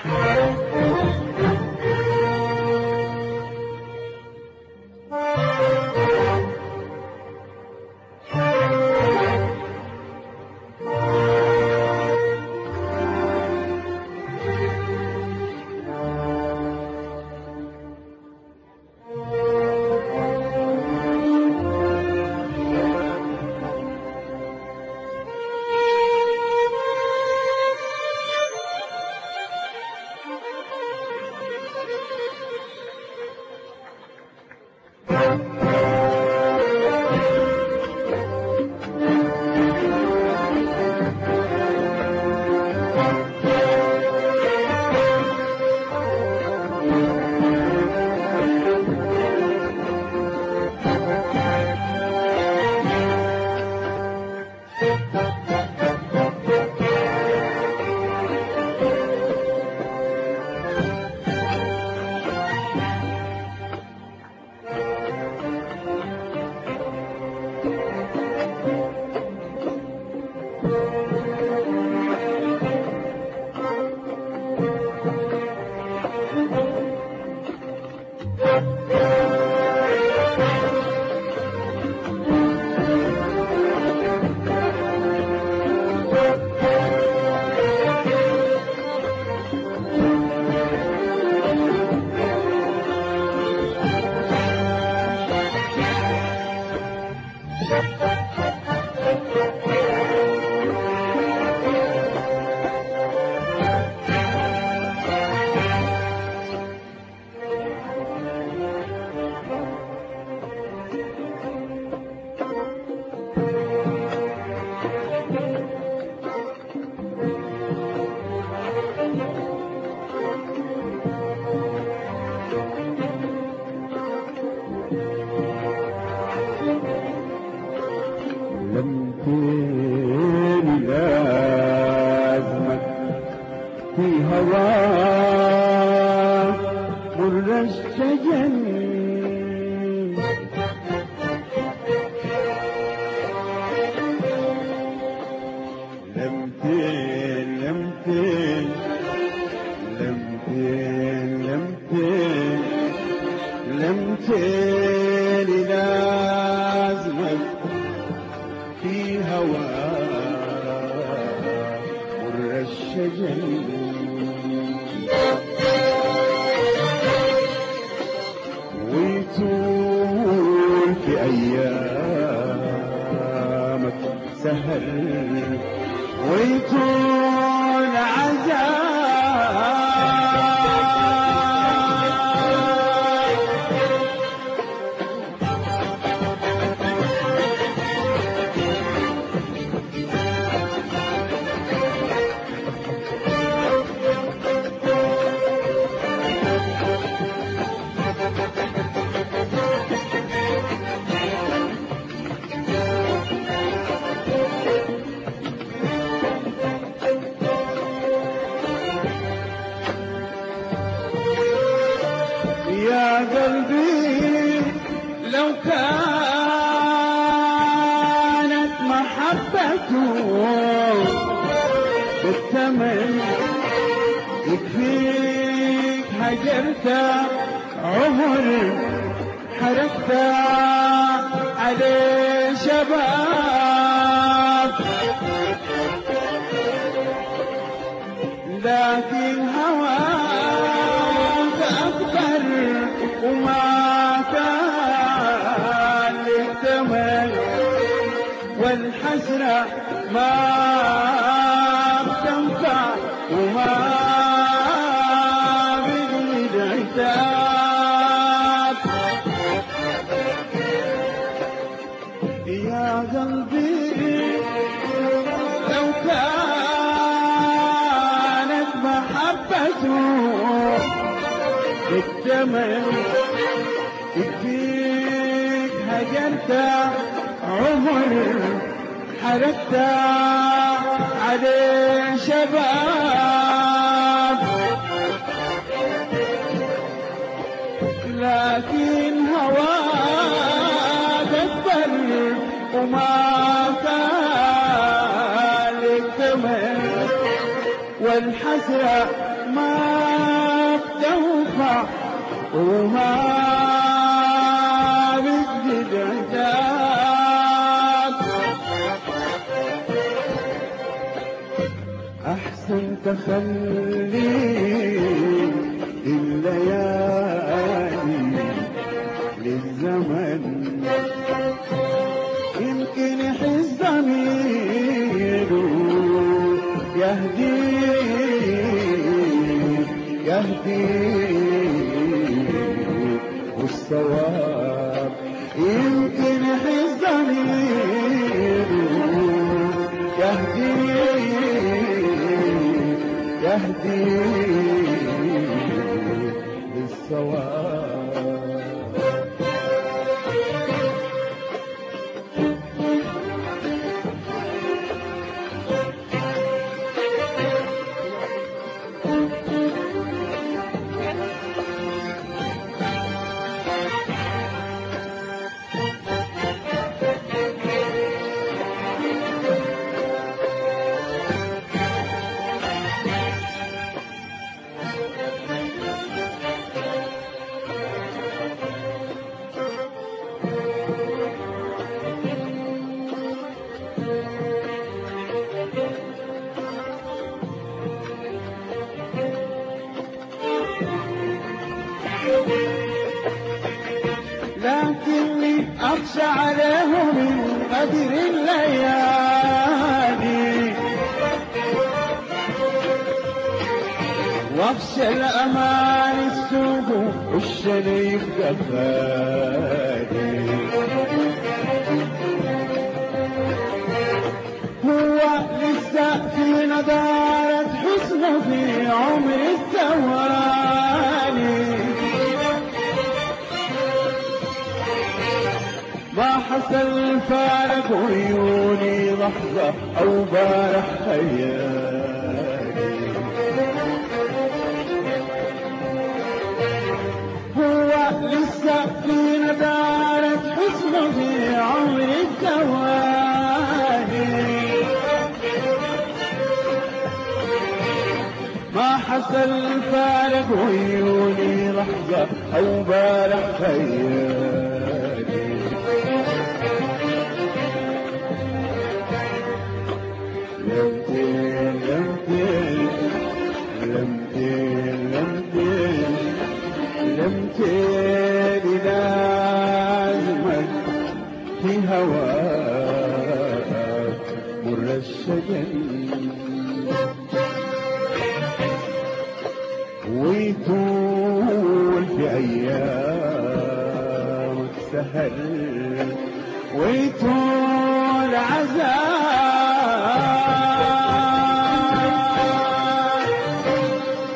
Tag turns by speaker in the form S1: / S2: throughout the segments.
S1: لمتين لازمك في هواك مر الشجن لمتين لمتين لمتين لمتين لمتين لازمك في هواك مر الشجن ويطول في أيامك سهل ويطول عذاب يا قلبي لو كانت محبته بالثمن يكفيك هجرت عمر حرقت عليه شباب لكن هواك أكبر وما كان يحتمل والحسرة ما بتنفع وما بقيد عتاب يا قلبي لو كانت محبته بالثمن يكفيك هجرت عمر حرقت عليه شباب لكن هواك أكبر وما كان لك ثمن والحسرة ما بتنفع وما بتجد عتاب أحسن تخلي الليالي للزمن يمكن يحس ضميره يهدي يهدي والصواب يمكن يحس ضميره يهدي يهدي للصواب لكني أخشى عليه من قدر الليالي واخشى الأمان السوق والشريك قفالي هو لسه في نضارة حسنه في عمر الثواني ما حصل فارق عيوني لحظة أو بارح خيالي هو لسه في نضارة حسنه في عمر الثواني ما حصل فارق عيوني لحظة أو بارح خيالي لمتين لمتين لمتين لمتين لمتين لازمك في هواك مر الشجن ويطول في أيامك سهل ويطول عذاب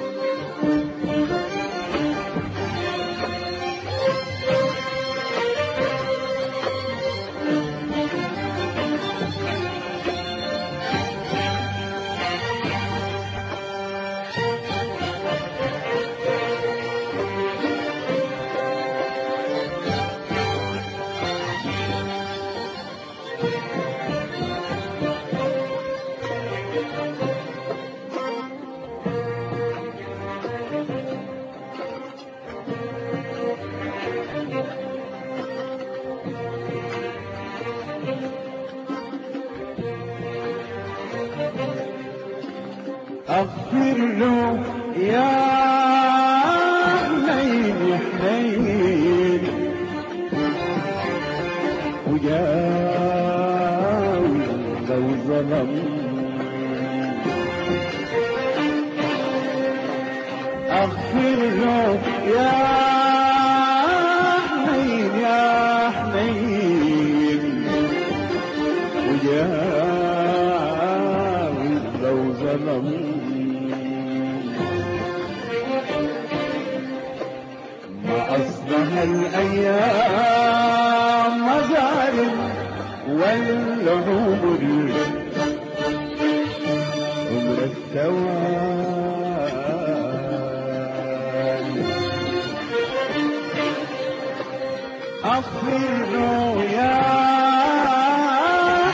S1: أغفر له يا حنين حنين وجاوز لو ظلم أغفر له يا حنين يا حنين وجاوز لو ظلم ما أصبح الأيام مظالم والعمر عمر الثواني أغفر له يا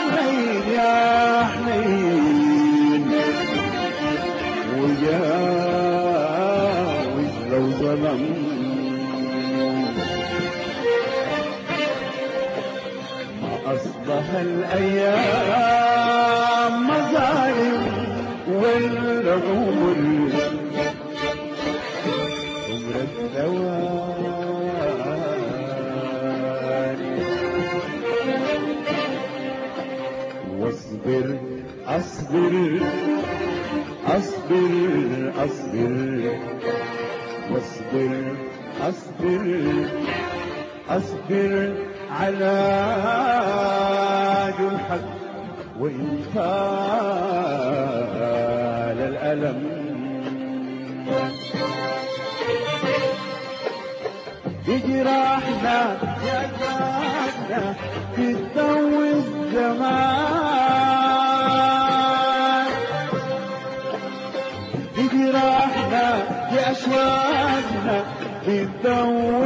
S1: حنين يا حنين ويا ظلم ما أصبح الأيام مظالم والعمر عمر الثواني واصبر أصبر أصبر أصبر واصبر أصبر أصبر على جرحك وإن طال الألم بجراحنا يا جراحنا في الضو الزمان بجراحنا بأشواقنا في الضو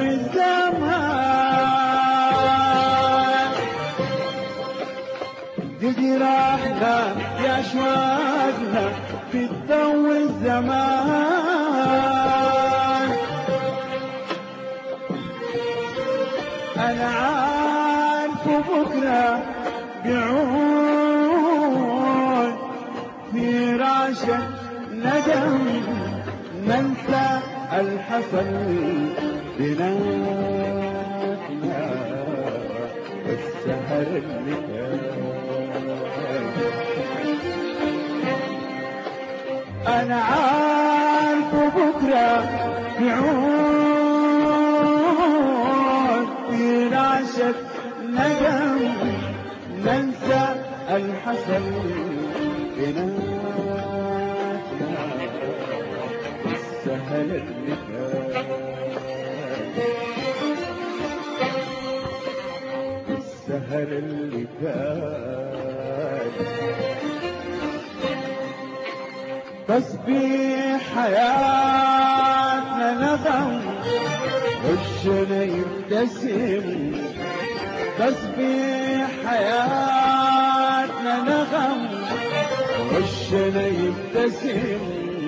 S1: الزمان بجراحنا بأشواقنا في الضو الزمان أنا عارف بكرة بعود في راشد ندم ننسى الحصل بيناتنا السهر اللي كان أنا عارف بكرة بعود في راشد ندم ننسى الحسن بيناتنا السهل اللي كان السهل اللي كان تسبيح حياتنا نغم وشنا يبتسم تسبيح حياتنا نغم وشنا يبتسم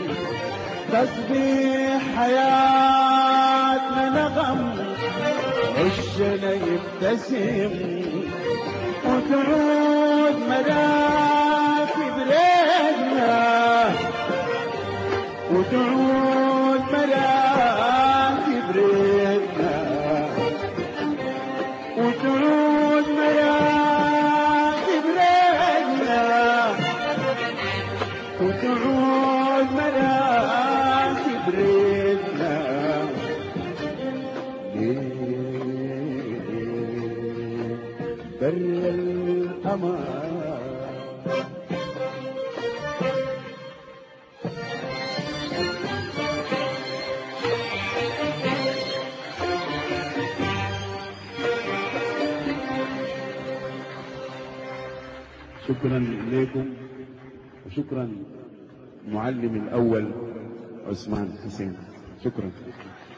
S1: تسبيح حياتنا نغم وشنا يبتسم وتعود مراكب ريدنا وتعود مراكب ريدنا وتعود مراكب ريدنا وتعود مراكب ريدنا بر الأمان شكرا لكم وشكرا معلم الأول عثمان حسين شكرا